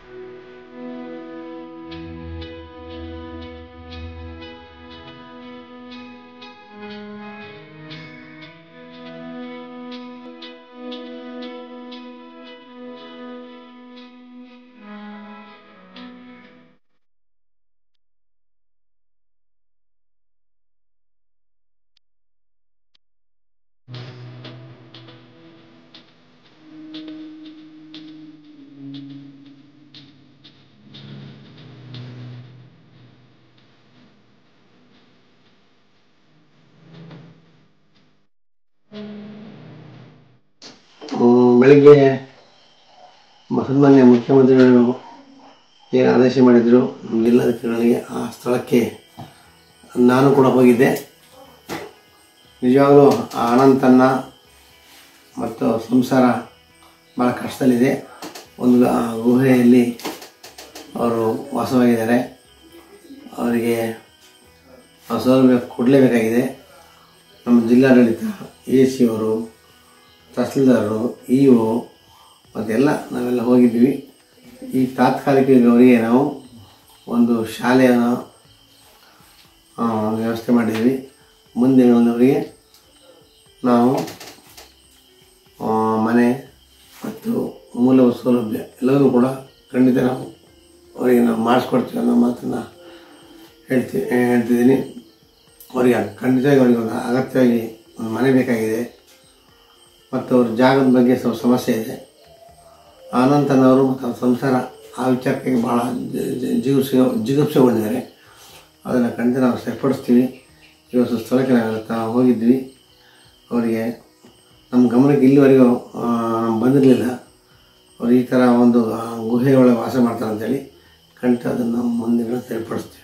ಹ್ಮ್, ಬೆಳಿಗ್ಗೆ ಸನ್ಮಾನ್ಯ ಮುಖ್ಯಮಂತ್ರಿಗಳು ಏನು ಆದೇಶ ಮಾಡಿದರು ಜಿಲ್ಲಾಧಿಕಾರಿಗಳಿಗೆ ಆ ಸ್ಥಳಕ್ಕೆ ನಾನು ಕೂಡ ಹೋಗಿದ್ದೆ ನಿಜವಾಗಲೂ ಆ ಅನಂತನ್ನ ಮತ್ತು ಸಂಸಾರ ಭಾಳ ಕಷ್ಟದಲ್ಲಿದೆ ಒಂದು ಆ ಗುಹೆಯಲ್ಲಿ ಅವರು ವಾಸವಾಗಿದ್ದಾರೆ ಅವರಿಗೆ ಆ ಸೌಲಭ್ಯ ಕೊಡಲೇಬೇಕಾಗಿದೆ ನಮ್ಮ ಜಿಲ್ಲಾಡಳಿತ ಎ ಸಿ ಅವರು ತಹಸೀಲ್ದಾರರು ಇ ಒ ಮತ್ತೆಲ್ಲ ನಾವೆಲ್ಲ ಹೋಗಿದ್ವಿ ಈ ತಾತ್ಕಾಲಿಕ ಅವರಿಗೆ ನಾವು ಒಂದು ಶಾಲೆಯನ್ನು ಆ, ವ್ಯವಸ್ಥೆ ಮಾಡಿದ್ವಿ ಮುಂದೆ ಅವರಿಗೆ ನಾವು ಆ, ಮನೆ ಮತ್ತು ಮೂಲಭೂತ ಸೌಲಭ್ಯ ಎಲ್ಲವೂ ಕೂಡ ಖಂಡಿತ ನಾವು ಅವರಿಗೆ ನಾವು ಮಾಡಿಸ್ಕೊಡ್ತೀವಿ ಅನ್ನೋ ಮಾತನ್ನು ಹೇಳ್ತೀವಿ ಹೇಳ್ತಿದ್ದೀನಿ ಅವರಿಗೆ ಖಂಡಿತವಾಗಿ ಅವರಿಗೆ ಒಂದು ಅಗತ್ಯವಾಗಿ ಒಂದು ಮನೆ ಬೇಕಾಗಿದೆ ಮತ್ತು ಅವ್ರ ಜಾಗದ ಬಗ್ಗೆ ಸ್ವಲ್ಪ ಸಮಸ್ಯೆ ಇದೆ ಆನಂತನವರು ಮತ್ತು ಅವ್ರ ಸಂಸಾರ ಆ ವಿಚಾರಕ್ಕೆ ಭಾಳ ಜಿಗುಪ್ಸೆ ಜಿಗುಪ್ಸೆಗೊಂಡಿದ್ದಾರೆ ಅದನ್ನು ಖಂಡಿತ ನಾವು ಸರಿಪಡಿಸ್ತೀವಿ ಇವತ್ತು ಸ್ಥಳಕ್ಕೆ ನಾವೆಲ್ಲ ತಾ- ಹೋಗಿದ್ವಿ ಅವರಿಗೆ ನಮ್ಮ ಗಮನಕ್ಕೆ ಇಲ್ಲಿವರೆಗೂ ಆ, ಬಂದಿರಲಿಲ್ಲ ಅವ್ರು ಈ ಥರ ಒಂದು ಆ, ಗುಹೆಯೊಳಗೆ ವಾಸ ಮಾಡ್ತಾರೆ ಅಂತೇಳಿ ಖಂಡಿತ ಅದನ್ನು ನಾವು ಮುಂದಿನ ಸರಿಪಡಿಸ್ತೀವಿ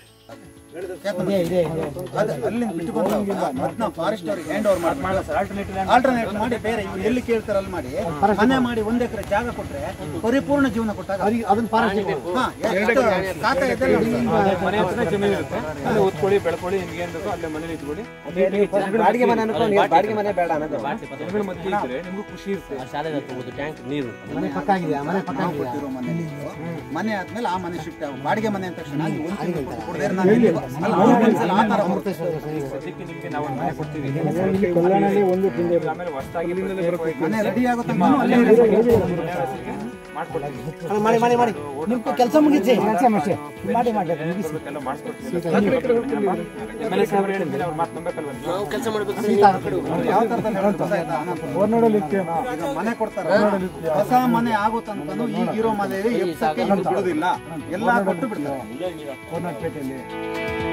ಅದು ಅಲ್ಲಿಂದ ಬಿಟ್ಟುಕೊಂಡು ಮತ್ತೆ ನಾವು ಫಾರೆಸ್ಟ್ ಅವ್ರಿಗೆ ಹ್ಯಾಂಡ್ ಓವರ್ ಮಾಡಿ ಆಲ್ಟರ್ನೇಟ್ ಮಾಡಿ ಬೇರೆ ಇವ್ರು ಎಲ್ಲಿ ಕೇಳ್ತಾರೆ ಅಲ್ಲಿ ಮಾಡಿ ಮನೆ ಮಾಡಿ ಒಂದ್ ಎಕರೆ ಜಾಗ ಕೊಟ್ರೆ ಪರಿಪೂರ್ಣ ಜೀವನ ಕೊಟ್ಟಾಗ ಅದನ್ನ ಫಾರೆಸ್ಟ್ ಹಾ ಎಷ್ಟು ಖಾತೆ ಇದೆ ನೋಡಿ. ಮನೆ ಹತ್ರ ಜಮೀನು ಇರುತ್ತೆ ಅಲ್ಲೇ ಓದ್ಕೊಳ್ಳಿ ಬೆಳ್ಕೊಳ್ಳಿ ನಿಮ್ಗೆ ಏನ್ ಬೇಕೋ ಅಲ್ಲೇ ಮನೇಲಿ ಇಟ್ಕೊಳ್ಳಿ ಬಾಡಿಗೆ ಮನೆ ಅನ್ಕೊಂಡು ನೀವು ಬಾಡಿಗೆ ಮನೆ ಬೇಡ ಅನ್ನೋದು ಜನಗಳ ಮಧ್ಯೆ ಇದ್ರೆ ನಿಮ್ಗೂ ಖುಷಿ ಇರುತ್ತೆ ಶಾಲೆ ಹೋಗೋದು ಟ್ಯಾಂಕ್ ನೀರು ಮನೆ ಪಕ್ಕ ಆಗಿದೆ ಮನೆ ಪಕ್ಕ ಕೊಟ್ಟಿರೋ ಮನೆ ಇದು. ಮನೆ ಆದ್ಮೇಲೆ ಆ ಮನೆ ಶಿಫ್ಟ್ ಆಗ ಬಾಡಿಗೆ ಮನೆ ಅಂದ ತಕ್ಷಣ ನೀವು ಒಂದು ತಿಂಗಳು ಕೊಟ್ಟು ಕೊಡದೆ ನಾನು ಇಲ್ಲಿ- ಅಲ್ಲ, ಅವ್ರು ಒಂದ್ಸಲ ಆ ಥರ ಬರುತ್ತೆ. ಸದ್ಯಕ್ಕೆ ನಿಮ್ಗೆ ನಾವು ಒಂದು ಮನೆ ಕೊಡ್ತೀವಿ ಆಮೇಲೆ ಹೊಸದಾಗಿ ಮನೆ ರೆಡಿ ಆಗೋ ತನಕ ಅಲ್ಲೇ ಮಾಡ್ಕೊಡ್ತೀವಿ ಮಾಡಿ ಮಾಡಿ ಮಾಡಿ ನಿಮ್ಗೆ ಕೆಲಸ ಮುಗಿಸಿ ಮಾಡಿ ಮಾಡಿ ಎಲ್ಲ ಮಾಡಿಸ್ಕೊಡ್ತೀವಿ ಎಮ್ ಎಲ್ ಎ ಸಾಹೇಬ್ರು ಹೇಳಿದ್ಮೇಲೆ ಅವ್ರು ಮಾತು ನಂಬೇಕಲ್ವ ನೀವು? ಯಾವ ಥರದಲ್ಲಿ ಹೇಳೋದು ಗೊತ್ತಾಯ್ತಾ? ಈಗ ಮನೆ ಕೊಡ್ತಾರೆ ಹೊಸ ಮನೆ ಆಗೋ ತನಕನೂ ಈಗ ಇರೋ ಮನೆ ಎಪ್ಸಕ್ಕೆ ಇವ್ರು ಬಿಡೋದಿಲ್ಲ ಎಲ್ಲ ಕೊಟ್ಟು ಬಿಡ್ತಾರೆ